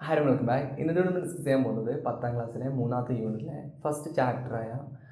hi welcome back ഇന്നത്തെ നമ്മൾ discuss ചെയ്യാൻ പോകുന്നത് പത്താം ക്ലാസ്സിലെ മൂന്നാമത്തെ യൂണിറ്റിലെ ഫസ്റ്റ് ചാപ്റ്ററായ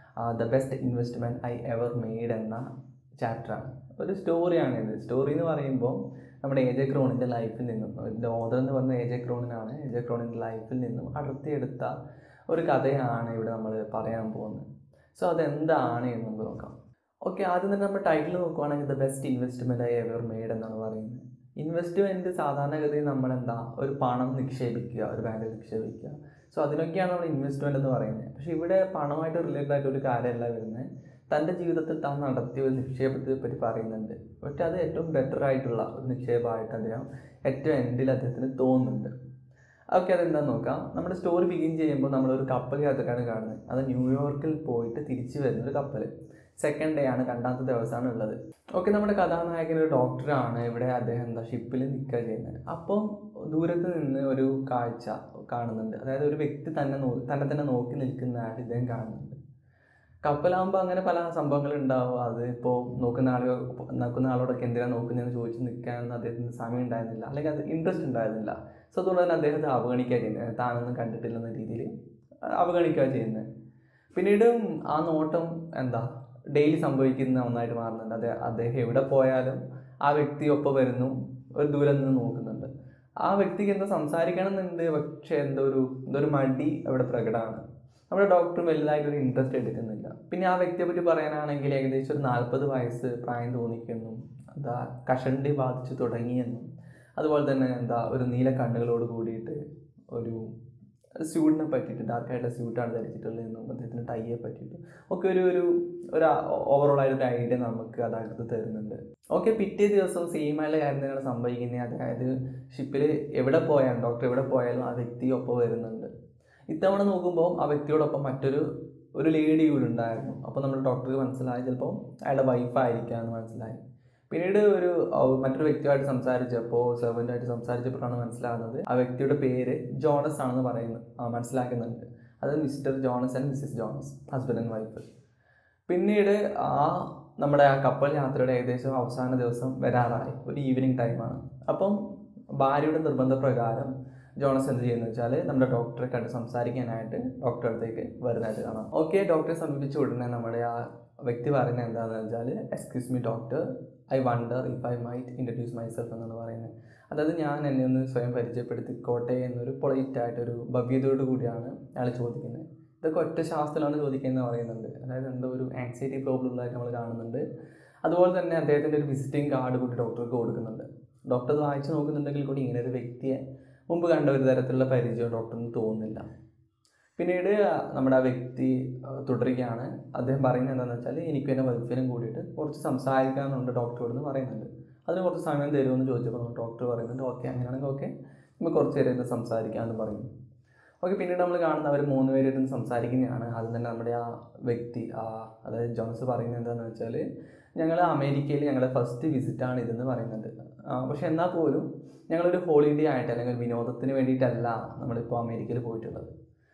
the best investment I ever made എന്ന ചാപ്റ്ററാണ് ഒരു സ്റ്റോറിയാണ് ഇത് സ്റ്റോറി എന്ന് പറയുമ്പോൾ നമ്മുടെ എ ജെ ക്രോണിൻ്റെ ലൈഫിൽ നിന്നും ഇതിൻ്റെ ഓദർ എന്ന് പറഞ്ഞ എ ജെ ക്രോണിനാണ് എ ജെ ക്രോണിൻ്റെ ലൈഫിൽ നിന്നും അടർത്തിയെടുത്ത ഒരു കഥയാണ് ഇവിടെ നമ്മൾ പറയാൻ പോകുന്നത് സോ അതെന്താണ് എന്ന് നമുക്ക് നോക്കാം ഓക്കെ ആദ്യം തന്നെ നമ്മൾ ടൈറ്റിൽ നോക്കുവാണെങ്കിൽ the best investment I ever made എന്നാണ് പറയുന്നത് ഇൻവെസ്റ്റ്മെൻറ്റ് സാധാരണഗതിയിൽ നമ്മളെന്താ ഒരു പണം നിക്ഷേപിക്കുക ഒരു ബാങ്കിൽ നിക്ഷേപിക്കുക സോ അതിനൊക്കെയാണ് നമ്മൾ ഇൻവെസ്റ്റ്മെൻറ്റ് എന്ന് പറയുന്നത് പക്ഷേ ഇവിടെ പണമായിട്ട് റിലേറ്റഡ് ആയിട്ട് ഒരു കാര്യമല്ല വരുന്നത് തൻ്റെ ജീവിതത്തിൽ താൻ നടത്തിയ ഒരു നിക്ഷേപത്തെ പറ്റി പറയുന്നുണ്ട് പക്ഷേ അത് ഏറ്റവും ബെറ്റർ ആയിട്ടുള്ള ഒരു നിക്ഷേപമായിട്ട് അദ്ദേഹം ഏറ്റവും എൻഡിൽ അദ്ദേഹത്തിന് തോന്നുന്നുണ്ട് ഓക്കെ അതെന്താന്ന് നോക്കാം നമ്മുടെ സ്റ്റോറി ബിഗിൻ ചെയ്യുമ്പോൾ നമ്മളൊരു കപ്പൽ യാത്രക്കാണ് കാണുന്നത് അത് ന്യൂയോർക്കിൽ പോയിട്ട് തിരിച്ചു വരുന്നൊരു കപ്പൽ സെക്കൻഡ് ഡേ ആണ് രണ്ടാമത്തെ ദിവസമാണ് ഉള്ളത് ഓക്കെ നമ്മുടെ കഥാനായകൻ ഒരു ഡോക്ടറാണ് ഇവിടെ അദ്ദേഹം എന്താ ഷിപ്പിൽ നിൽക്കുക ചെയ്യുന്നത് അപ്പം ദൂരത്ത് നിന്ന് ഒരു കാഴ്ച കാണുന്നുണ്ട് അതായത് ഒരു വ്യക്തി തന്നെ നോ തന്നെ തന്നെ നോക്കി നിൽക്കുന്നതായിട്ട് ഇദ്ദേഹം കാണുന്നുണ്ട് കപ്പലാകുമ്പോൾ അങ്ങനെ പല സംഭവങ്ങൾ ഉണ്ടാവും അത് ഇപ്പോൾ നോക്കുന്ന ആളുകൾ നോക്കുന്ന ആളോടൊക്കെ എന്തിനാണ് നോക്കുന്നതെന്ന് ചോദിച്ച് നിൽക്കാനൊന്നും അദ്ദേഹത്തിന് സമയം ഉണ്ടായിരുന്നില്ല അല്ലെങ്കിൽ അത് ഇൻട്രസ്റ്റ് ഉണ്ടായിരുന്നില്ല സോ അതുകൊണ്ട് തന്നെ അദ്ദേഹത്തെ അവഗണിക്കുക ചെയ്യുന്നത് താനൊന്നും കണ്ടിട്ടില്ലെന്ന രീതിയിൽ അവഗണിക്കുക ചെയ്യുന്നത് പിന്നീട് ആ നോട്ടം എന്താ ഡെയിലി സംഭവിക്കുന്ന ഒന്നായിട്ട് മാറുന്നുണ്ട് അതെ അദ്ദേഹം എവിടെ പോയാലും ആ വ്യക്തി ഒപ്പം വരുന്നു ഒരു ദൂരം നിന്ന് നോക്കുന്നുണ്ട് ആ വ്യക്തിക്ക് എന്താ സംസാരിക്കണമെന്നുണ്ട് പക്ഷേ എന്തോ ഒരു എന്തോ ഒരു മടി അവിടെ പ്രകടമാണ് നമ്മുടെ ഡോക്ടർ വലുതായിട്ട് ഒരു ഇൻട്രസ്റ്റ് എടുക്കുന്നില്ല പിന്നെ ആ വ്യക്തിയെ പറ്റി പറയാനാണെങ്കിൽ ഏകദേശം ഒരു നാൽപ്പത് വയസ്സ് പ്രായം തോന്നിക്കുന്നു എന്താ കഷണ്ടി ബാധിച്ചു തുടങ്ങിയെന്നും അതുപോലെ തന്നെ എന്താ ഒരു നീല കണ്ണുകളോട് കൂടിയിട്ട് ഒരു സ്യൂട്ടിനെ പറ്റിയിട്ട് ഡാർക്കായിട്ടുള്ള സ്യൂട്ടാണ് ധരിച്ചിട്ടുള്ളതെന്നും അദ്ദേഹത്തിന് ടൈയെ പറ്റിയിട്ട് ഒക്കെ ഒരു ഒരു ഒരു ഓവറോൾ ആയിട്ട് ഒരു ഐഡിയ നമുക്ക് അതകത്ത് തരുന്നുണ്ട് ഓക്കെ പിറ്റേ ദിവസം സെയിം ആയുള്ള കാര്യം തന്നെയാണ് സംഭവിക്കുന്നത് അതായത് ഷിപ്പിൽ എവിടെ പോയാലും ഡോക്ടർ എവിടെ പോയാലും ആ വ്യക്തി ഒപ്പം വരുന്നുണ്ട് ഇത്തവണ നോക്കുമ്പോൾ ആ വ്യക്തിയോടൊപ്പം മറ്റൊരു ഒരു ലേഡി കൂടി ഉണ്ടായിരുന്നു അപ്പോൾ നമ്മൾ ഡോക്ടർക്ക് മനസ്സിലായി ചിലപ്പോൾ അയാളുടെ വൈഫായിരിക്കാമെന്ന് മനസ്സിലായി പിന്നീട് ഒരു മറ്റൊരു വ്യക്തിയുമായിട്ട് സംസാരിച്ചപ്പോൾ സെർവൻ്റായിട്ട് സംസാരിച്ചപ്പോഴാണ് മനസ്സിലാകുന്നത് ആ വ്യക്തിയുടെ പേര് ജോണസ് ആണെന്ന് പറയുന്നത് മനസ്സിലാക്കുന്നുണ്ട് അത് mister Jones and missus Jones husband and wife പിന്നീട് ആ നമ്മുടെ ആ കപ്പൽ യാത്രയുടെ ഏകദേശം അവസാന ദിവസം വരാറായി ഒരു ഈവനിങ് ടൈമാണ് അപ്പം ഭാര്യയുടെ നിർബന്ധപ്രകാരം ജോണസ് എന്ത് ചെയ്യുന്നത് വെച്ചാൽ നമ്മുടെ ഡോക്ടറെ കണ്ട് സംസാരിക്കാനായിട്ട് ഡോക്ടറെ അടുത്തേക്ക് വരുന്നതായിട്ട് കാണാം ഓക്കെ ഡോക്ടറെ സമീപിച്ച ഉടനെ നമ്മുടെ ആ വ്യക്തി പറയുന്നത് എന്താണെന്ന് വെച്ചാൽ excuse me doctor I wonder if I might introduce myself എന്നാണ് പറയുന്നത് അതായത് ഞാൻ എന്നെ ഒന്ന് സ്വയം പരിചയപ്പെടുത്തിക്കോട്ടെ എന്നൊരു പൊളൈറ്റ് ആയിട്ടൊരു ഭവ്യതയോട് കൂടിയാണ് അയാൾ ചോദിക്കുന്നത് ഇതൊക്കെ ഒറ്റ ശാസ്ത്രമാണ് ചോദിക്കുന്നത് പറയുന്നുണ്ട് അതായത് എന്തോ ഒരു ആങ്സൈറ്റി പ്രോബ്ലം ഉള്ളതായിട്ട് നമ്മൾ കാണുന്നുണ്ട് അതുപോലെ തന്നെ അദ്ദേഹത്തിൻ്റെ ഒരു വിസിറ്റിംഗ് കാർഡ് കൂടി ഡോക്ടർക്ക് കൊടുക്കുന്നുണ്ട് ഡോക്ടർ അത് വായിച്ച് നോക്കുന്നുണ്ടെങ്കിൽ കൂടി ഇങ്ങനെ ഒരു വ്യക്തിയെ മുമ്പ് കണ്ട ഒരു തരത്തിലുള്ള പരിചയം ഡോക്ടറിന് തോന്നുന്നില്ല പിന്നീട് നമ്മുടെ ആ വ്യക്തി തുടരുകയാണ് അദ്ദേഹം പറയുന്നത് എന്താണെന്ന് വെച്ചാൽ എനിക്കും എൻ്റെ വൈഫിനും കൂടിയിട്ട് കുറച്ച് സംസാരിക്കാനുണ്ട് ഡോക്ടറോട് എന്ന് പറയുന്നുണ്ട് അതിന് കുറച്ച് സമയം തരുമെന്ന് ചോദിച്ചപ്പോൾ ഡോക്ടർ പറയുന്നുണ്ട് ഓക്കെ അങ്ങനെയാണെങ്കിൽ ഓക്കെ നമുക്ക് കുറച്ച് നേരം ഇരുന്ന് സംസാരിക്കാമെന്ന് പറയും ഓക്കെ പിന്നീട് നമ്മൾ കാണുന്ന അവർ മൂന്ന് പേരിരുന്ന് സംസാരിക്കുന്നതാണ് ആദ്യം തന്നെ നമ്മുടെ ആ വ്യക്തി ആ അതായത് ജോൺസ് പറയുന്നത് എന്താണെന്ന് വെച്ചാൽ ഞങ്ങൾ അമേരിക്കയിൽ ഞങ്ങളുടെ ഫസ്റ്റ് വിസിറ്റാണ് ഇതെന്ന് പറയുന്നുണ്ട് പക്ഷെ എന്നാൽ പോലും ഞങ്ങളൊരു ഹോളിഡേ ആയിട്ട് അല്ലെങ്കിൽ വിനോദത്തിന് വേണ്ടിയിട്ടല്ല നമ്മളിപ്പോൾ അമേരിക്കയിൽ പോയിട്ടുള്ളത്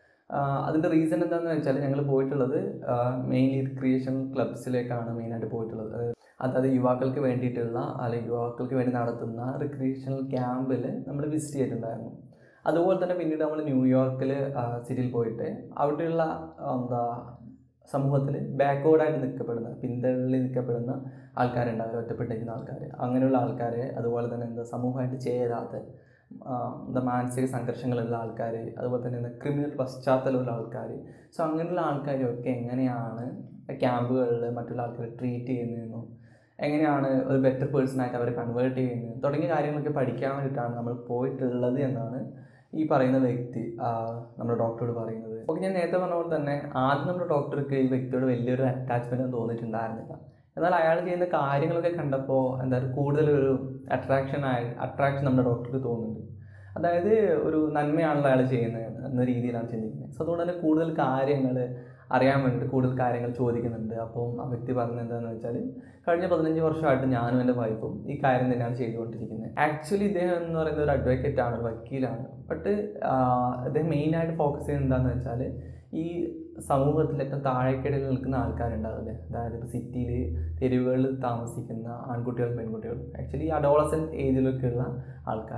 അതിൻ്റെ റീസൺ എന്താണെന്ന് വെച്ചാൽ ഞങ്ങൾ പോയിട്ടുള്ളത് മെയിൻലി ക്രിയേഷൻ ക്ലബ്സിലേക്കാണ് മെയിനായിട്ട് പോയിട്ടുള്ളത് അതായത് യുവാക്കൾക്ക് വേണ്ടിയിട്ടുള്ള അല്ലെങ്കിൽ യുവാക്കൾക്ക് വേണ്ടി നടത്തുന്ന റിക്രിയേഷണൽ ക്യാമ്പിൽ നമ്മൾ വിസിറ്റ് ചെയ്തിട്ടുണ്ടായിരുന്നു അതുപോലെ തന്നെ പിന്നീട് നമ്മൾ ന്യൂയോർക്കിൽ സിറ്റിയിൽ പോയിട്ട് അവിടെയുള്ള എന്താ സമൂഹത്തിൽ ബാക്ക്വേർഡായിട്ട് നിൽക്കപ്പെടുന്ന പിന്തള്ളി നിൽക്കപ്പെടുന്ന ആൾക്കാരുണ്ടാവില്ല ഒറ്റപ്പെട്ടിരിക്കുന്ന ആൾക്കാർ അങ്ങനെയുള്ള ആൾക്കാരെ അതുപോലെ തന്നെ എന്താ സമൂഹമായിട്ട് ചേരാതെ എന്താ മാനസിക സംഘർഷങ്ങളുള്ള ആൾക്കാർ അതുപോലെ തന്നെ എന്താ ക്രിമിനൽ പശ്ചാത്തലമുള്ള ആൾക്കാർ സോ അങ്ങനെയുള്ള ആൾക്കാരൊക്കെ എങ്ങനെയാണ് ക്യാമ്പുകളിൽ മറ്റുള്ള ആൾക്കാരെ ട്രീറ്റ് ചെയ്യുന്നതെന്നും എങ്ങനെയാണ് ഒരു ബെറ്റർ പേഴ്സണായിട്ട് അവരെ കൺവേർട്ട് ചെയ്യുന്നത് തുടങ്ങിയ കാര്യങ്ങളൊക്കെ പഠിക്കാൻ വേണ്ടിയിട്ടാണ് നമ്മൾ പോയിട്ടുള്ളത് എന്നാണ് ഈ പറയുന്ന വ്യക്തി നമ്മുടെ ഡോക്ടറോട് പറയുന്നത് ഓക്കെ ഞാൻ നേരത്തെ പറഞ്ഞ പോലെ തന്നെ ആദ്യം നമ്മുടെ ഡോക്ടർക്ക് ഈ വ്യക്തിയോട് വലിയൊരു അറ്റാച്ച്മെൻ്റ് ഒന്നും തോന്നിയിട്ടുണ്ടായിരുന്നില്ല എന്നാൽ അയാൾ ചെയ്യുന്ന കാര്യങ്ങളൊക്കെ കണ്ടപ്പോൾ എന്താ കൂടുതലൊരു അട്രാക്ഷൻ ആയി അട്രാക്ഷൻ നമ്മുടെ ഡോക്ടർക്ക് തോന്നുന്നുണ്ട് അതായത് ഒരു നന്മയാണല്ലോ അയാൾ ചെയ്യുന്നത് എന്ന രീതിയിലാണ് ചിന്തിക്കുന്നത് സോ അതുകൊണ്ട് തന്നെ കൂടുതൽ കാര്യങ്ങൾ അറിയാൻ വേണ്ടിയിട്ട് കൂടുതൽ കാര്യങ്ങൾ ചോദിക്കുന്നുണ്ട് അപ്പോൾ ആ വ്യക്തി പറഞ്ഞത് എന്താണെന്ന് വെച്ചാൽ കഴിഞ്ഞ പതിനഞ്ച് വർഷമായിട്ട് ഞാനും എൻ്റെ വൈഫും ഈ കാര്യം തന്നെയാണ് ചെയ്തുകൊണ്ടിരിക്കുന്നത് ആക്ച്വലി ഇദ്ദേഹം എന്ന് പറയുന്നത് ഒരു അഡ്വക്കേറ്റ് ആണ് ഒരു വക്കീലാണ് ബട്ട് അദ്ദേഹം മെയിനായിട്ട് ഫോക്കസ് ചെയ്യുന്നത് എന്താണെന്ന് വെച്ചാൽ ഈ സമൂഹത്തിൽ ഏറ്റവും താഴേക്കിടയിൽ നിൽക്കുന്ന ആൾക്കാരുണ്ടാവില്ലേ അതായത് ഇപ്പോൾ സിറ്റിയിൽ തെരുവുകളിൽ താമസിക്കുന്ന ആൺകുട്ടികളും പെൺകുട്ടികളും ആക്ച്വലി അഡോളസെൻറ്റ് ഏജിലൊക്കെയുള്ള ആൾക്കാർ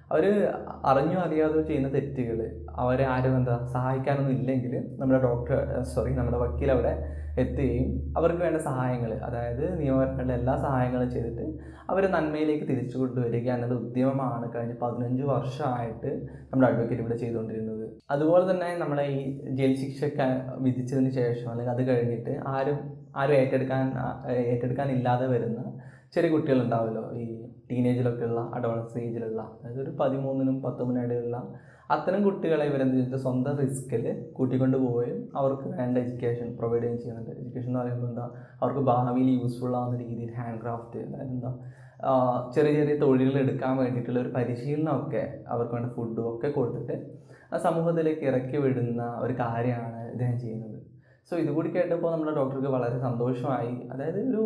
അവർ അറിഞ്ഞോ അറിയാതെയോ ചെയ്യുന്ന തെറ്റുകൾ അവരെ ആരും എന്താ സഹായിക്കാനൊന്നും ഇല്ലെങ്കിൽ നമ്മുടെ ഡോക്ടർ സോറി നമ്മുടെ വക്കീൽ അവിടെ എത്തുകയും അവർക്ക് വേണ്ട സഹായങ്ങൾ അതായത് നിയമപരമായിട്ടുള്ള എല്ലാ സഹായങ്ങളും ചെയ്തിട്ട് അവരെ നന്മയിലേക്ക് തിരിച്ചു കൊണ്ടുവരിക എന്നുള്ള ഉദ്യമമാണ് കഴിഞ്ഞ പതിനഞ്ച് വർഷമായിട്ട് നമ്മുടെ അഡ്വക്കേറ്റ് ഇവിടെ ചെയ്തുകൊണ്ടിരുന്നത് അതുപോലെ തന്നെ നമ്മളെ ഈ ജയിൽ ശിക്ഷയൊക്കെ വിധിച്ചതിന് ശേഷം അല്ലെങ്കിൽ അത് കഴിഞ്ഞിട്ട് ആരും ആരും ഏറ്റെടുക്കാൻ ഏറ്റെടുക്കാൻ ഇല്ലാതെ വരുന്ന ചെറിയ കുട്ടികളുണ്ടാവുമല്ലോ ഈ ടീനേജിലൊക്കെ ഉള്ള അഡോളസ് ഏജിലുള്ള അതായത് ഒരു പതിമൂന്നിനും പത്തൊമ്പതിനും ഇടയിലുള്ള അത്തരം കുട്ടികളെ ഇവരെന്ത് ചെയ്തിട്ട് സ്വന്തം റിസ്കിൽ കൂട്ടിക്കൊണ്ട് പോവുകയും അവർക്ക് വേണ്ട എഡ്യൂക്കേഷൻ പ്രൊവൈഡ് ചെയ്യുകയും ചെയ്യുന്നുണ്ട് എഡ്യൂക്കേഷൻ എന്ന് പറയുമ്പോൾ എന്താ അവർക്ക് ഭാവിയിൽ യൂസ്ഫുൾ ആവുന്ന രീതിയിൽ ഹാൻഡ് ക്രാഫ്റ്റ് അതായത് എന്താ ആഹ് ചെറിയ ചെറിയ തൊഴിലുകൾ എടുക്കാൻ വേണ്ടിയിട്ടുള്ള ഒരു പരിശീലനമൊക്കെ അവർക്ക് വേണ്ട ഫുഡും ഒക്കെ കൊടുത്തിട്ട് ആ സമൂഹത്തിലേക്ക് ഇറക്കി വിടുന്ന ഒരു കാര്യമാണ് ഇദ്ദേഹം ചെയ്യുന്നത് സോ ഇതുകൂടി കേട്ടപ്പോൾ നമ്മുടെ ഡോക്ടർക്ക് വളരെ സന്തോഷമായി അതായത് ഒരു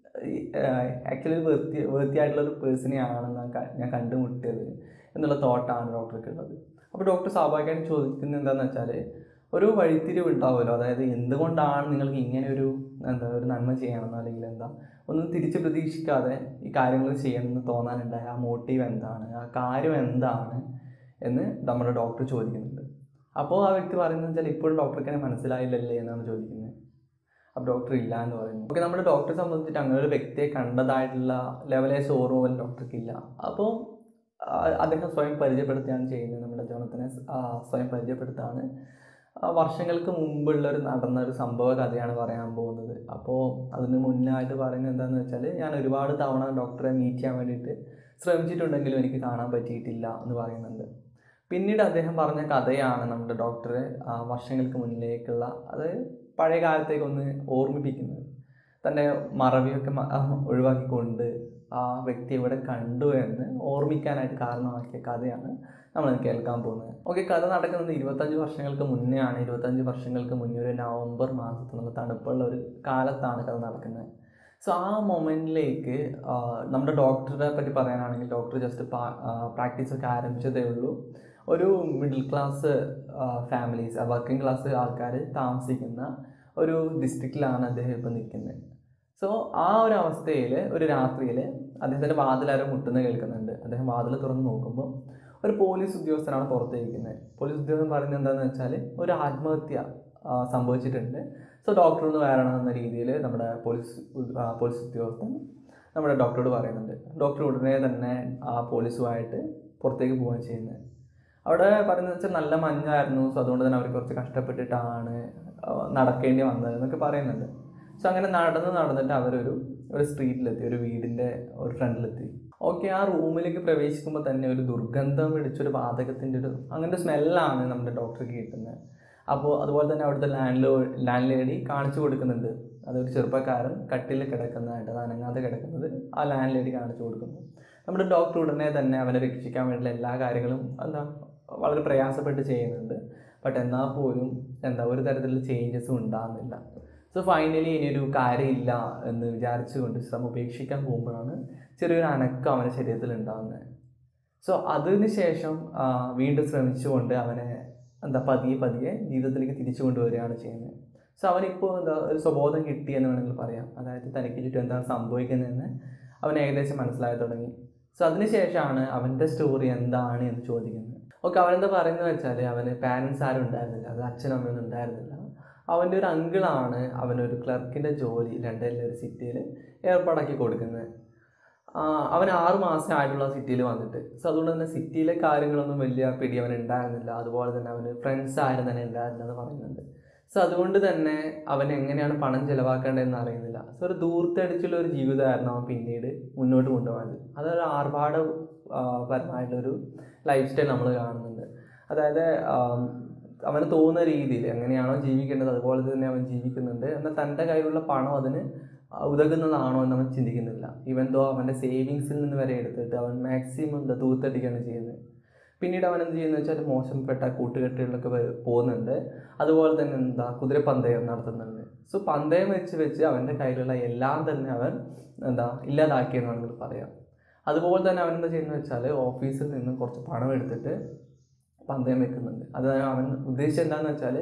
ആക്ച്വലി ഒരു വൃത്തി വൃത്തിയായിട്ടുള്ള ഒരു പേഴ്സണെയാണ് ഞാൻ ക- ഞാൻ കണ്ടുമുട്ടിയത് എന്നുള്ള തോട്ടാണ് ഡോക്ടർക്ക് ഉള്ളത് അപ്പോൾ ഡോക്ടർ സ്വാഭാവികമായിട്ട് ചോദിക്കുന്നത് എന്താണെന്ന് വെച്ചാൽ ഒരു വഴിത്തിരിവ് ഉണ്ടാവുമല്ലോ അതായത് എന്തുകൊണ്ടാണ് നിങ്ങൾക്ക് ഇങ്ങനെ ഒരു എന്താ ഒരു നന്മ ചെയ്യണമെന്നോ അല്ലെങ്കിൽ എന്താ ഒന്നും തിരിച്ച് പ്രതീക്ഷിക്കാതെ ഈ കാര്യങ്ങൾ ചെയ്യണമെന്ന് തോന്നാനുണ്ടായ ആ മോട്ടീവ് എന്താണ് ആ കാര്യം എന്താണ് എന്ന് നമ്മുടെ ഡോക്ടർ ചോദിക്കുന്നുണ്ട് അപ്പോൾ ആ വ്യക്തി പറയുന്നത് വെച്ചാൽ ഇപ്പോഴും ഡോക്ടർക്ക് തന്നെ മനസ്സിലായില്ലല്ലേ എന്നാണ് ചോദിക്കുന്നത് അപ്പോൾ ഡോക്ടർ ഇല്ല എന്ന് പറയുന്നു ഓക്കെ നമ്മുടെ ഡോക്ടറെ സംബന്ധിച്ചിട്ട് അങ്ങനെ ഒരു വ്യക്തിയെ കണ്ടതായിട്ടുള്ള ലെവലേഴ്സ് ഓർമ്മ പോലും ഡോക്ടർക്ക് ഇല്ല അപ്പോൾ ആ, അദ്ദേഹം സ്വയം പരിചയപ്പെടുത്തുകയാണ് ചെയ്യുന്നത് നമ്മുടെ ജോണത്തിനെ ആ, സ്വയം പരിചയപ്പെടുത്താണ് ആ, വർഷങ്ങൾക്ക് മുമ്പുള്ള ഒരു നടന്ന ഒരു സംഭവ കഥയാണ് പറയാൻ പോകുന്നത് അപ്പോൾ അതിന് മുന്നായിട്ട് പറയുന്നത് എന്താണെന്ന് വെച്ചാൽ ഞാൻ ഒരുപാട് തവണ ഡോക്ടറെ മീറ്റ് ചെയ്യാൻ വേണ്ടിയിട്ട് ശ്രമിച്ചിട്ടുണ്ടെങ്കിലും എനിക്ക് കാണാൻ പറ്റിയിട്ടില്ല എന്ന് പറയുന്നുണ്ട് പിന്നീട് അദ്ദേഹം പറഞ്ഞ കഥയാണ് നമ്മുടെ ഡോക്ടറെ ആ, വർഷങ്ങൾക്ക് മുന്നിലേക്കുള്ള അത് പഴയ കാലത്തേക്ക് ഒന്ന് ഓർമ്മിപ്പിക്കുന്നത് തൻ്റെ മറവിയൊക്കെ മ- ആ, ഒഴിവാക്കിക്കൊണ്ട് ആ വ്യക്തി ഇവിടെ കണ്ടു എന്ന് ഓർമ്മിക്കാനായിട്ട് കാരണമാക്കിയ കഥയാണ് നമ്മൾ കേൾക്കാൻ പോകുന്നത് ഓക്കെ കഥ നടക്കുന്നത് ഇരുപത്തഞ്ച് വർഷങ്ങൾക്ക് മുന്നേ ആണ് ഇരുപത്തഞ്ച് വർഷങ്ങൾക്ക് മുന്നേ ഒരു നവംബർ മാസത്തിനുള്ള തണുപ്പുള്ള ഒരു കാലത്താണ് കഥ നടക്കുന്നത് സോ ആ മൊമെൻറ്റിലേക്ക് നമ്മുടെ ഡോക്ടറെ പറ്റി പറയാനാണെങ്കിൽ ഡോക്ടർ ജസ്റ്റ് പ്രാക്ടീസ് ഒക്കെ ആരംഭിച്ചതേ ഉള്ളൂ ഒരു middle class families working class ആൾക്കാർ താമസിക്കുന്ന ഒരു ഡിസ്ട്രിക്റ്റിലാണ് അദ്ദേഹം ഇപ്പം നിൽക്കുന്നത് സോ ആ ഒരു അവസ്ഥയിൽ ഒരു രാത്രിയിൽ അദ്ദേഹത്തിൻ്റെ വാതിലാരോ മുട്ടുന്നത് കേൾക്കുന്നുണ്ട് അദ്ദേഹം വാതിൽ തുറന്ന് നോക്കുമ്പോൾ ഒരു പോലീസ് ഉദ്യോഗസ്ഥനാണ് പുറത്തേക്കുന്നത് പോലീസ് ഉദ്യോഗസ്ഥൻ പറയുന്നത് എന്താണെന്ന് വെച്ചാൽ ഒരു ആത്മഹത്യ ആ, സംഭവിച്ചിട്ടുണ്ട് സോ ഡോക്ടർ ഒന്ന് വരണം എന്ന രീതിയിൽ നമ്മുടെ പോലീസ് ഉ- ആ, പോലീസ് ഉദ്യോഗസ്ഥൻ നമ്മുടെ ഡോക്ടറോട് പറയുന്നുണ്ട് ഡോക്ടർ ഉടനെ തന്നെ ആ പോലീസുമായിട്ട് പുറത്തേക്ക് പോവുകയാണ് ചെയ്യുന്നത് അവിടെ പറയുന്നത് വെച്ചാൽ നല്ല മഞ്ഞായിരുന്നു സോ അതുകൊണ്ട് തന്നെ അവർ കുറച്ച് കഷ്ടപ്പെട്ടിട്ടാണ് ആ, നടക്കേണ്ടി വന്നത് എന്നൊക്കെ പറയുന്നുണ്ട് സോ അങ്ങനെ നടന്ന് നടന്നിട്ട് അവരൊരു ഒരു സ്ട്രീറ്റിലെത്തി ഒരു വീടിൻ്റെ ഒരു ഫ്രണ്ടിലെത്തി ഓക്കെ ആ റൂമിലേക്ക് പ്രവേശിക്കുമ്പോൾ തന്നെ ഒരു ദുർഗന്ധം പിടിച്ചൊരു വാതകത്തിൻ്റെ ഒരു അങ്ങനത്തെ സ്മെല്ലാണ് നമ്മുടെ ഡോക്ടർക്ക് കിട്ടുന്നത് അപ്പോൾ അതുപോലെ തന്നെ അവിടുത്തെ ലാൻഡ് ലോ ലാൻഡ് ലേഡി കാണിച്ചു കൊടുക്കുന്നുണ്ട് അതൊരു ചെറുപ്പക്കാരൻ കട്ടിൽ കിടക്കുന്നതായിട്ട് അത് അനങ്ങാതെ കിടക്കുന്നത് ആ ലാൻഡ് ലേഡി കാണിച്ചു കൊടുക്കുന്നു നമ്മുടെ ഡോക്ടർ ഉടനെ തന്നെ അവനെ രക്ഷിക്കാൻ വേണ്ടിയുള്ള എല്ലാ കാര്യങ്ങളും എന്താ വളരെ പ്രയാസപ്പെട്ട് ചെയ്യുന്നുണ്ട് ബട്ട് എന്നാൽ പോലും എന്താ ഒരു തരത്തിലുള്ള ചേഞ്ചസും ഉണ്ടാകുന്നില്ല സോ ഫൈനലി ഇനിയൊരു കാര്യമില്ല എന്ന് വിചാരിച്ചുകൊണ്ട് ശ്രമം ഉപേക്ഷിക്കാൻ പോകുമ്പോഴാണ് ചെറിയൊരു അനക്കം അവൻ്റെ ശരീരത്തിൽ ഉണ്ടാകുന്നത് സോ അതിന് ശേഷം ആ, വീണ്ടും ശ്രമിച്ചുകൊണ്ട് അവനെ എന്താ പതിയെ പതിയെ ജീവിതത്തിലേക്ക് തിരിച്ചു കൊണ്ടുവരികയാണ് ചെയ്യുന്നത് സോ അവനിപ്പോൾ എന്താ ഒരു സ്വബോധം കിട്ടി എന്ന് വേണമെങ്കിൽ പറയാം അതായത് തനിക്ക് ചുറ്റും എന്താണ് സംഭവിക്കുന്നതെന്ന് അവൻ ഏകദേശം മനസ്സിലായി തുടങ്ങി സോ അതിനുശേഷമാണ് അവൻ്റെ സ്റ്റോറി എന്താണ് എന്ന് ചോദിക്കുന്നത് ഓക്കെ അവനെന്താ പറയുന്നത് വെച്ചാൽ അവന് പാരൻസ് ആരും ഉണ്ടായിരുന്നില്ല അത് അച്ഛനും അമ്മയൊന്നും ഉണ്ടായിരുന്നില്ല അവൻ്റെ ഒരു അങ്കിളാണ് അവനൊരു ക്ലർക്കിൻ്റെ ജോലി ലണ്ടനിലെ ഒരു സിറ്റിയിൽ ഏർപ്പാടാക്കി കൊടുക്കുന്നത് ആ, അവൻ ആറ് മാസം ആയിട്ടുള്ള സിറ്റിയിൽ വന്നിട്ട് സോ അതുകൊണ്ട് തന്നെ സിറ്റിയിലെ കാര്യങ്ങളൊന്നും വലിയ പിടി അവൻ ഉണ്ടായിരുന്നില്ല അതുപോലെ തന്നെ അവന് ഫ്രണ്ട്സ് ആരും തന്നെ ഉണ്ടായിരുന്നില്ല എന്ന് പറയുന്നുണ്ട് സോ അതുകൊണ്ട് തന്നെ അവൻ എങ്ങനെയാണ് പണം ചിലവാക്കേണ്ടതെന്ന് അറിയുന്നില്ല സോ ഒരു ദൂർത്തടിച്ചുള്ള ഒരു ജീവിതമായിരുന്നു അവൻ പിന്നീട് മുന്നോട്ട് കൊണ്ടുപോയത് അതൊരു ആർഭാട ആ, പരമായിട്ടൊരു ലൈഫ് സ്റ്റൈൽ നമ്മൾ കാണുന്നുണ്ട് അതായത് ആം, അവന് തോന്നുന്ന രീതിയിൽ എങ്ങനെയാണോ ജീവിക്കേണ്ടത് അതുപോലെ തന്നെ അവൻ ജീവിക്കുന്നുണ്ട് എന്നാൽ തൻ്റെ കയ്യിലുള്ള പണം അതിന് ഉതകുന്നതാണോ എന്ന് അവൻ ചിന്തിക്കുന്നില്ല ഇവൻ തോ അവൻ്റെ സേവിങ്സിൽ നിന്ന് വരെ എടുത്തിട്ട് അവൻ മാക്സിമം എന്താ തൂത്തടിക്കുകയാണ് ചെയ്യുന്നത് പിന്നീട് അവൻ എന്ത് ചെയ്യുന്നത് വെച്ചാൽ മോശപ്പെട്ട കൂട്ടുകെട്ടുകളിലൊക്കെ വ- പോകുന്നുണ്ട് അതുപോലെ തന്നെ എന്താ കുതിരപ്പന്തയം നടത്തുന്നുണ്ട് സോ പന്തയം വെച്ച് വെച്ച് അവൻ്റെ കയ്യിലുള്ള എല്ലാം തന്നെ അവൻ എന്താ ഇല്ലാതാക്കിയെന്ന് വേണമെങ്കിൽ പറയാം അതുപോലെ തന്നെ അവൻ എന്താ ചെയ്യുന്നത് വെച്ചാൽ ഓഫീസിൽ നിന്ന് കുറച്ച് പണം എടുത്തിട്ട് പന്തയം വെക്കുന്നുണ്ട് അത് അവൻ ഉദ്ദേശിച്ചത് എന്താണെന്ന് വെച്ചാൽ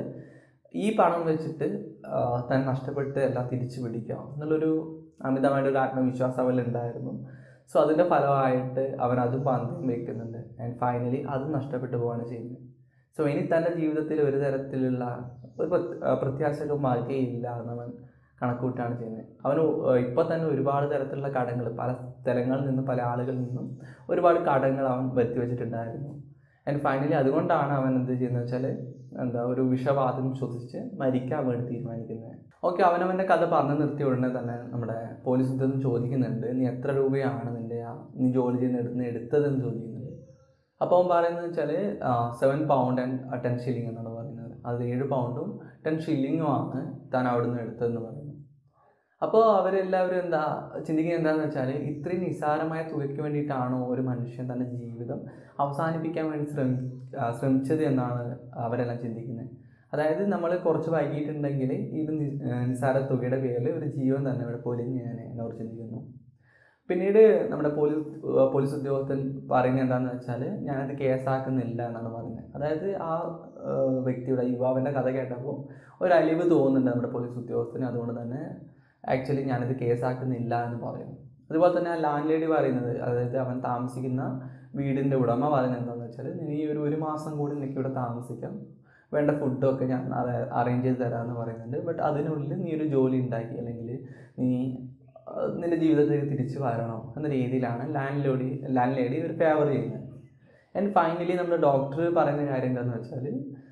ഈ പണം വെച്ചിട്ട് ആ, താൻ നഷ്ടപ്പെട്ട് എല്ലാം തിരിച്ചു പിടിക്കാം എന്നുള്ളൊരു അമിതമായിട്ടൊരു ആത്മവിശ്വാസം അവനിൽ ഉണ്ടായിരുന്നു സോ അതിൻ്റെ ഫലമായിട്ട് അവൻ അതും പന്തയം വെക്കുന്നുണ്ട് ആൻഡ് ഫൈനലി അതും നഷ്ടപ്പെട്ടു പോവുകയാണ് ചെയ്യുന്നത് സോ ഇനി തൻ്റെ ജീവിതത്തിൽ ഒരു തരത്തിലുള്ള ഒരു പ്രത്- ആ, പ്രത്യാശക്ക് മാർഗയില്ല എന്നവൻ കണക്കൂട്ടാണ് ചെയ്യുന്നത് അവന് ഇപ്പോൾ തന്നെ ഒരുപാട് തരത്തിലുള്ള കടങ്ങൾ പല സ്ഥലങ്ങളിൽ നിന്നും പല ആളുകളിൽ നിന്നും ഒരുപാട് കടങ്ങൾ അവൻ വരുത്തി വെച്ചിട്ടുണ്ടായിരുന്നു ആൻഡ് ഫൈനലി അതുകൊണ്ടാണ് അവൻ എന്ത് ചെയ്യുന്നത് വെച്ചാൽ എന്താ ഒരു വിഷവാതം ശ്വസിച്ച് മരിക്കാൻ വേണ്ടി തീരുമാനിക്കുന്നത് ഓക്കെ അവനവൻ്റെ കഥ പറഞ്ഞു നിർത്തിയ ഉടനെ തന്നെ നമ്മുടെ പോലീസ് ഉദ്യോഗസ്ഥൻ ചോദിക്കുന്നുണ്ട് നീ എത്ര രൂപയാണ് നിൻ്റെ ആ നീ ജോലി ചെയ്യുന്ന എടുത്ത് എടുത്തതെന്ന് ചോദിക്കുന്നുണ്ട് അപ്പോൾ അവൻ പറയുന്നത് വെച്ചാൽ seven pound and ten shilling എന്നാണ് പറയുന്നത് അത് ഏഴ് പൗണ്ടും ടെൻ ഷില്ലിങ്ങുമാണ് താൻ അവിടെ നിന്ന് എടുത്തതെന്ന് പറയുന്നു അപ്പോൾ അവരെല്ലാവരും എന്താ ചിന്തിക്കുന്നത് എന്താണെന്ന് വെച്ചാൽ ഇത്രയും നിസ്സാരമായ തുകയ്ക്ക് വേണ്ടിയിട്ടാണോ ഒരു മനുഷ്യൻ തൻ്റെ ജീവിതം അവസാനിപ്പിക്കാൻ വേണ്ടി ശ്രമി ആ, ശ്രമിച്ചത് എന്നാണ് അവരെല്ലാം ചിന്തിക്കുന്നത് അതായത് നമ്മൾ കുറച്ച് വൈകിട്ടുണ്ടെങ്കിൽ ഇത് നി- ആ, നിസ്സാര തുകയുടെ പേരിൽ ഒരു ജീവൻ തന്നെ ഇവിടെ പൊലിഞ്ഞേനെ എന്നവർ ചിന്തിക്കുന്നു പിന്നീട് നമ്മുടെ പോലീസ് പോലീസ് ഉദ്യോഗസ്ഥൻ പറയുന്നത് എന്താണെന്ന് വെച്ചാൽ ഞാനത് കേസാക്കുന്നില്ല എന്നാണ് പറയുന്നത് അതായത് ആ ആ, വ്യക്തിയുടെ യുവാവിൻ്റെ കഥ കേട്ടപ്പോൾ ഒരു അലിവ് തോന്നുന്നുണ്ട് നമ്മുടെ പോലീസ് ഉദ്യോഗസ്ഥന് അതുകൊണ്ട് തന്നെ ആക്ച്വലി ഞാനിത് കേസാക്കുന്നില്ല എന്ന് പറയുന്നു അതുപോലെ തന്നെ ആ ലാൻഡ് ലേഡി പറയുന്നത് അതായത് അവൻ താമസിക്കുന്ന വീടിൻ്റെ ഉടമ പറയുന്നത് എന്താണെന്ന് വെച്ചാൽ നീ ഒരു ഒരു മാസം കൂടി നിനക്ക് ഇവിടെ താമസിക്കാം വേണ്ട ഫുഡൊക്കെ ഞാൻ അറേഞ്ച് ചെയ്ത് തരാമെന്ന് പറയുന്നുണ്ട് ബട്ട് അതിനുള്ളിൽ നീ ഒരു ജോലി ഉണ്ടാക്കി അല്ലെങ്കിൽ നീ ആ, നിന്റെ ജീവിതത്തിലേക്ക് തിരിച്ചു വരണം എന്ന രീതിയിലാണ് ലാൻഡ് ലോഡി ലാൻഡ് ലേഡി ഒരു ഫേവർ ചെയ്യുന്നത് ആൻഡ് ഫൈനലി നമ്മുടെ ഡോക്ടർ പറയുന്ന കാര്യം എന്താണെന്ന് വെച്ചാൽ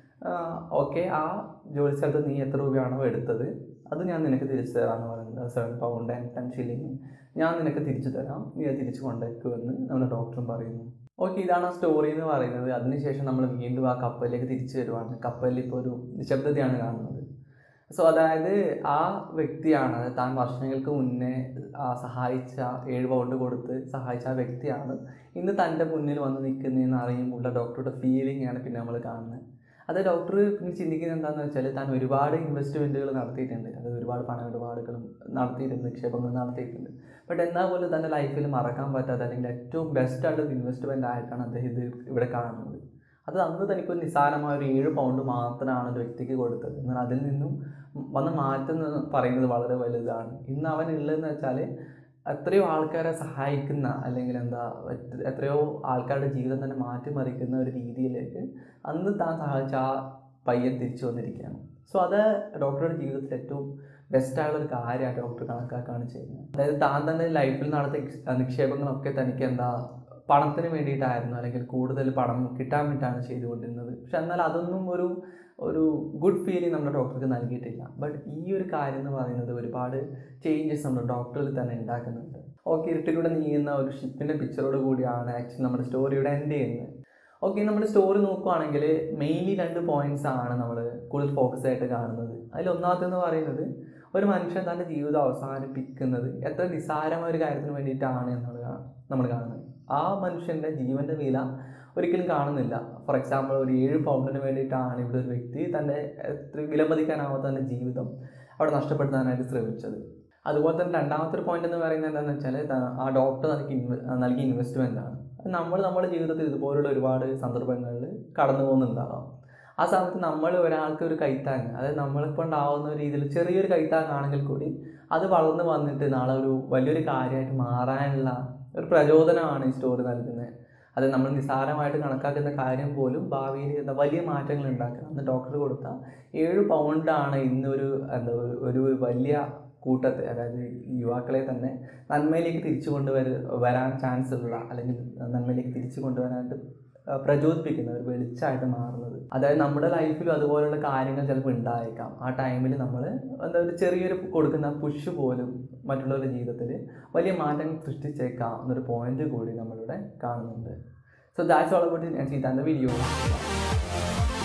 ഓക്കെ ആ ജോലി സ്ഥലത്ത് നീ എത്ര രൂപയാണോ എടുത്തത് അത് ഞാൻ നിനക്ക് തിരിച്ചു തരാമെന്ന് പറയുന്നത് seven pound and ten shilling ഞാൻ നിനക്ക് തിരിച്ചു തരാം നീ അത് തിരിച്ചു കൊണ്ടുവയ്ക്കുമെന്ന് നമ്മുടെ ഡോക്ടറും പറയുന്നു ഓക്കെ ഇതാണ് ആ സ്റ്റോറി എന്ന് പറയുന്നത് അതിനുശേഷം നമ്മൾ വീണ്ടും ആ കപ്പലിലേക്ക് തിരിച്ചു വരുവാണ് കപ്പലിൽ ഇപ്പോൾ ഒരു നിശബ്ദതയാണ് കാണുന്നത് സോ അതായത് ആ വ്യക്തിയാണ് അതായത് താൻ വർഷങ്ങൾക്ക് മുന്നേ ആ സഹായിച്ച ഏഴ് പൗണ്ട് കൊടുത്ത് സഹായിച്ച ആ വ്യക്തിയാണ് ഇന്ന് തൻ്റെ മുന്നിൽ വന്ന് നിൽക്കുന്നതെന്ന് അറിയുമ്പോൾ ഡോക്ടറുടെ ഫീലിംഗ് ആണ് പിന്നെ നമ്മൾ കാണുന്നത് അത് ഡോക്ടർ പിന്നെ ചിന്തിക്കുന്നത് എന്താണെന്ന് വെച്ചാൽ താൻ ഒരുപാട് ഇൻവെസ്റ്റ്മെൻറ്റുകൾ നടത്തിയിട്ടുണ്ട് അതായത് ഒരുപാട് പണമിടപാടുകളും നടത്തിയിട്ടുണ്ട് നിക്ഷേപങ്ങൾ നടത്തിയിട്ടുണ്ട് ബട്ട് എന്നാൽ പോലും തൻ്റെ ലൈഫിൽ മറക്കാൻ പറ്റാത്ത അല്ലെങ്കിൽ ഏറ്റവും ബെസ്റ്റ് ആയിട്ടുള്ള ഇൻവെസ്റ്റ്മെൻ്റ് ആയിട്ടാണ് അദ്ദേഹം ഇത് ഇവിടെ കാണുന്നത് അത് അന്ന് തനിക്കൊരു നിസ്സാരമായ ഒരു ഏഴ് പൗണ്ട് മാത്രമാണ് ഒരു വ്യക്തിക്ക് കൊടുത്തത് എന്നാൽ അതിൽ നിന്നും വന്ന മാറ്റം എന്ന് പറയുന്നത് വളരെ വലുതാണ് ഇന്ന് അവൻ ഉള്ളതെന്ന് വെച്ചാൽ എത്രയോ ആൾക്കാരെ സഹായിക്കുന്ന അല്ലെങ്കിൽ എന്താ എത്ര- എത്രയോ ആൾക്കാരുടെ ജീവിതം തന്നെ മാറ്റിമറിക്കുന്ന ഒരു രീതിയിലേക്ക് അന്ന് താൻ സഹായിച്ച ആ പയ്യൻ തിരിച്ചു വന്നിരിക്കുകയാണ് സോ അത് ഡോക്ടറുടെ ജീവിതത്തിൽ ഏറ്റവും ബെസ്റ്റായുള്ള ഒരു കാര്യമാണ് ഡോക്ടർ കണക്കാക്കുകയാണ് ചെയ്യുന്നത് അതായത് താൻ തന്നെ ലൈഫിൽ നടത്തിയ നിക്ഷ- നിക്ഷേപങ്ങളൊക്കെ തനിക്ക് എന്താ പണത്തിന് വേണ്ടിയിട്ടായിരുന്നു അല്ലെങ്കിൽ കൂടുതൽ പണം കിട്ടാൻ വേണ്ടിയിട്ടാണ് ചെയ്തുകൊണ്ടിരുന്നത് പക്ഷെ എന്നാൽ അതൊന്നും ഒരു ഒരു ഗുഡ് ഫീലിംഗ് നമ്മുടെ ഡോക്ടർക്ക് നൽകിയിട്ടില്ല ബട്ട് ഈ ഒരു കാര്യം എന്ന് പറയുന്നത് ഒരുപാട് ചേഞ്ചസ് നമ്മുടെ ഡോക്ടറിൽ തന്നെ ഉണ്ടാക്കുന്നുണ്ട് ഓക്കെ ഇരുട്ടിലൂടെ നീങ്ങുന്ന ഒരു ഷിപ്പിൻ്റെ പിക്ചറോട് കൂടിയാണ് ആക്ച്വലി നമ്മുടെ സ്റ്റോറിയുടെ എൻഡ് ചെയ്യുന്നത് ഓക്കെ നമ്മുടെ സ്റ്റോറി നോക്കുവാണെങ്കിൽ മെയിൻലി രണ്ട് പോയിന്റ്സ് ആണ് നമ്മൾ കൂടുതൽ ഫോക്കസ് ആയിട്ട് കാണുന്നത് അതിൽ ഒന്നാമത്തെന്ന് പറയുന്നത് ഒരു മനുഷ്യൻ തൻ്റെ ജീവിതം അവസാനിപ്പിക്കുന്നത് എത്ര നിസ്സാരമായ ഒരു കാര്യത്തിന് വേണ്ടിയിട്ടാണ് എന്നുള്ളത് കാ- നമ്മൾ കാണുന്നത് ആ മനുഷ്യൻ്റെ ജീവൻ്റെ വില ഒരിക്കലും കാണുന്നില്ല ഫോർ എക്സാമ്പിൾ ഒരു ഏഴ് പൗണ്ടിന് വേണ്ടിയിട്ടാണ് ഇവിടെ ഒരു വ്യക്തി തൻ്റെ എത്ര വിലമതിക്കാനാവാത്ത തൻ്റെ ജീവിതം അവിടെ നഷ്ടപ്പെടുത്താനായിട്ട് ശ്രമിച്ചത് അതുപോലെ തന്നെ രണ്ടാമത്തെ ഒരു പോയിന്റ് എന്ന് പറയുന്നത് എന്താണെന്ന് വെച്ചാൽ ത- ആ ഡോക്ടർ നൽകി ഇൻവെ നൽകിയ ഇൻവെസ്റ്റ്മെൻ്റ് ആണ് നമ്മൾ നമ്മുടെ ജീവിതത്തിൽ ഇതുപോലുള്ള ഒരുപാട് സന്ദർഭങ്ങളിൽ കടന്നു പോകുന്നുണ്ടാകാം ആ സമയത്ത് നമ്മൾ ഒരാൾക്ക് ഒരു കൈത്താങ് അതായത് നമ്മളിപ്പോൾ ഉണ്ടാവുന്ന ഒരു രീതിയിൽ ചെറിയൊരു കൈത്താങ് ആണെങ്കിൽ കൂടി അത് വളർന്ന് വന്നിട്ട് നാളെ ഒരു വലിയൊരു കാര്യമായിട്ട് മാറാനുള്ള ഒരു പ്രചോദനമാണ് ഈ സ്റ്റോറി നൽകുന്നത് അത് നമ്മൾ നിസ്സാരമായിട്ട് കണക്കാക്കുന്ന കാര്യം പോലും ഭാവിയിൽ എന്താ വലിയ മാറ്റങ്ങൾ ഉണ്ടാക്കുക അന്ന് ഡോക്ടർ കൊടുത്ത ഏഴ് പൗണ്ടാണ് ഇന്നൊരു എന്താ ഒരു- ഒരു വലിയ കൂട്ടത്തെ അതായത് യുവാക്കളെ തന്നെ നന്മയിലേക്ക് തിരിച്ചു കൊണ്ടുവര വരാൻ ചാൻസ് ഉള്ള അല്ലെങ്കിൽ നന്മയിലേക്ക് തിരിച്ചു കൊണ്ടുവരാനായിട്ട് ആ, പ്രചോദിപ്പിക്കുന്ന ഒരു വെളിച്ചമായിട്ട് മാറുന്നത് അതായത് നമ്മുടെ ലൈഫിലും അതുപോലുള്ള കാര്യങ്ങൾ ചിലപ്പോൾ ഉണ്ടായേക്കാം ആ ടൈമിൽ നമ്മൾ എന്താ ഒരു ചെറിയൊരു കൊടുക്കുന്ന പുഷ് പോലും മറ്റുള്ളവരുടെ ജീവിതത്തിൽ വലിയ മാറ്റങ്ങൾ സൃഷ്ടിച്ചേക്കാം എന്നൊരു പോയിന്റ് കൂടി നമ്മളിവിടെ കാണുന്നുണ്ട് സോ ദാറ്റ്സ് ഓൾ അബൌട്ട് ഞാൻ ചെയ്ത വീഡിയോ